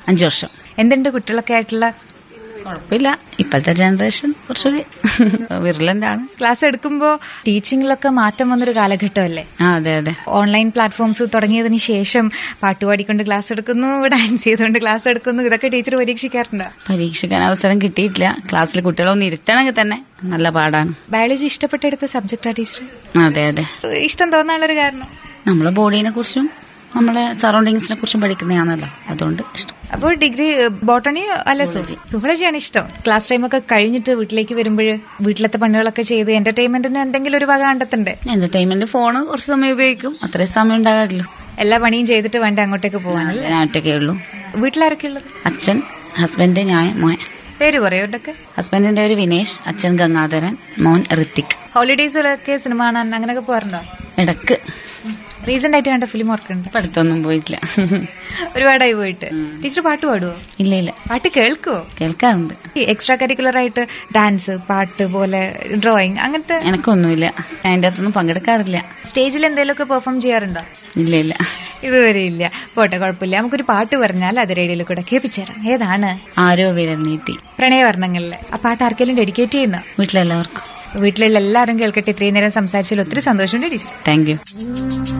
അഞ്ചു വർഷം എന്തുണ്ട് കുട്ടികളൊക്കെ ആയിട്ടുള്ള കുഴപ്പമില്ല ഇപ്പോഴത്തെ ജനറേഷൻ കുറച്ചുകൂടി വിർലൻ്റാണ് ക്ലാസ് എടുക്കുമ്പോൾ ടീച്ചിങ്ങിലൊക്കെ മാറ്റം വന്നൊരു കാലഘട്ടമല്ലേ ആ അതെ അതെ ഓൺലൈൻ പ്ലാറ്റ്ഫോംസ് തുടങ്ങിയതിന് ശേഷം പാട്ട് പാടിക്കൊണ്ട് ക്ലാസ് എടുക്കുന്നു ഡാൻസ് ചെയ്തുകൊണ്ട് ക്ലാസ് എടുക്കുന്നു ഇതൊക്കെ ടീച്ചർ പരീക്ഷിക്കാറുണ്ടോ പരീക്ഷിക്കാൻ അവസരം കിട്ടിയിട്ടില്ല ക്ലാസ്സിൽ കുട്ടികളൊന്ന് ഇരുത്തണമെങ്കിൽ തന്നെ നല്ല പാടാണ് ബയോളജി ഇഷ്ടപ്പെട്ടെടുത്ത സബ്ജക്റ്റാ ടീച്ചർ അതെ അതെ ഇഷ്ടം തോന്നാനുള്ളൊരു കാരണം നമ്മളെ ബോഡീനെ കുറിച്ചും നമ്മളെ സറൗണ്ടിങ്സിനെ കുറിച്ചും പഠിക്കുന്നതാണല്ലോ അതുകൊണ്ട് ഇഷ്ടം അപ്പോൾ ഡിഗ്രി ബോട്ടണി അല്ല സുഹോളജിയാണ് ഇഷ്ടം ക്ലാസ് ടൈം ഒക്കെ കഴിഞ്ഞിട്ട് വീട്ടിലേക്ക് വരുമ്പോൾ വീട്ടിലത്തെ പണികളൊക്കെ ചെയ്ത് എന്റർടൈൻമെന്റിന് എന്തെങ്കിലും ഒരു വക കണ്ടെത്തണ്ടേ എന്റർടൈൻമെന്റ് ഫോണ് കുറച്ച് സമയം ഉപയോഗിക്കും അത്രയും സമയം ഉണ്ടാകാറില്ലോ എല്ലാ പണിയും ചെയ്തിട്ട് വേണ്ട അങ്ങോട്ടേക്ക് പോകാനല്ലേ ഞാൻ ഒറ്റയ്ക്കേ ഉള്ളൂ വീട്ടിലാരൊക്കെ ഉള്ളത് അച്ഛൻ ഹസ്ബൻഡ് ഞാൻ മോൻ പേര് കുറയോട്ടൊക്കെ ഹസ്ബൻഡിന്റെ ഒരു വിനേഷ് അച്ഛൻ ഗംഗാധരൻ മോൻ ഋത്തിക് ഹോളിഡേയ്സിലൊക്കെ സിനിമ കാണാൻ അങ്ങനെയൊക്കെ പോകാറുണ്ടോ ഇടക്ക് റീസെന്റ് ആയിട്ട് കണ്ട ഫിലിം ഓർക്കുന്നുണ്ട് പഠിത്തമൊന്നും പോയിട്ടില്ല ഒരുപാടായി പോയിട്ട് ടീച്ചർ പാട്ട് പാടുവോ ഇല്ല ഇല്ല പാട്ട് കേൾക്കുവോ കേൾക്കാറുണ്ട് എക്സ്ട്രാ കരിക്കുലർ ആയിട്ട് ഡാൻസ് പാട്ട് പോലെ ഡ്രോയിങ് അങ്ങനത്തെ എനക്കൊന്നുമില്ല ഞാൻ അതിൻ്റെ അകത്തൊന്നും പങ്കെടുക്കാറില്ല സ്റ്റേജിൽ എന്തെങ്കിലുമൊക്കെ പെർഫോം ചെയ്യാറുണ്ടോ ഇല്ല ഇല്ല ഇതുവരെ ഇല്ല പോട്ടെ കുഴപ്പമില്ല നമുക്കൊരു പാട്ട് പറഞ്ഞാൽ അത് റേഡിയോയിൽ കൂടെ കേൾപ്പിച്ചുതരാം ഏതാണ് ആരോ വിരൽ നീട്ടി പ്രണയവർണ്ണങ്ങളിലെ ആ പാട്ട് ആർക്കെങ്കിലും ഡെഡിക്കേറ്റ് ചെയ്യുന്ന വീട്ടിലെല്ലാവർക്കും വീട്ടിലുള്ള എല്ലാവരും കേൾക്കട്ടെ ഇത്രയും നേരം സംസാരിച്ചതിൽ ഒത്തിരി സന്തോഷമുണ്ട് ടീച്ചർ താങ്ക് യു